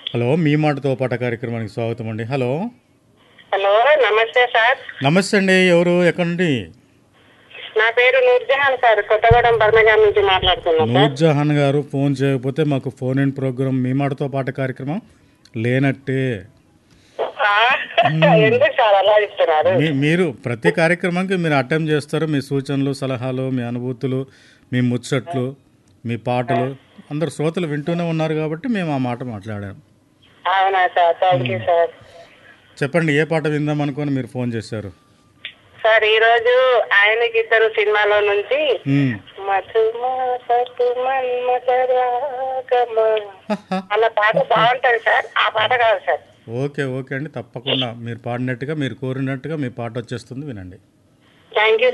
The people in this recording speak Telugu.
హలో మీ మాటతో పాట కార్యక్రమానికి స్వాగతం అండి హలో హలో నమస్తే సార్ నమస్తే అండి ఎవరు ఎక్కడ నుండి నా పేరు నూర్జహాన్ సార్ కొత్తగూడెం బర్మగాం నుంచి మాట్లాడుతున్నా సార్ నూర్జహాన్ గారు ఫోన్ చేయకపోతే మాకు ఫోన్ ఇన్ ప్రోగ్రామ్ మీ మాటతో పాట కార్యక్రమం లేనట్టే ఆ, ఎందుకు సార్ అలా ఇస్తున్నారు మీ మీరు ప్రతి కార్యక్రమానికి మీరు అటెంప్ట్ చేస్తారు మీ సూచనలు సలహాలు మీ అనుభూతులు మీ ముచ్చట్లు మీ పాటలు అందరు శ్రోతలు వింటూనే ఉన్నారు కాబట్టి మేము ఆ మాట మాట్లాడాం అవునా సార్ థ్యాంక్ యూ సార్ చెప్పండి ఏ పాట విందాం అనుకొని మీరు ఫోన్ చేశారు సార్ ఈ రోజు ఆయనకి ఇద్దరు సినిమాలో నుంచి మ్మ్. మధుమా సతుమన్మతరాగమా అన్న పాట బాగుంటది సార్ ఆ పాట కాదు సార్ ఓకే ఓకే అండి తప్పకుండా మీరు పాడినట్టుగా మీరు కోరినట్టుగా మీ పాట వచ్చేస్తుంది వినండి థ్యాంక్ యూ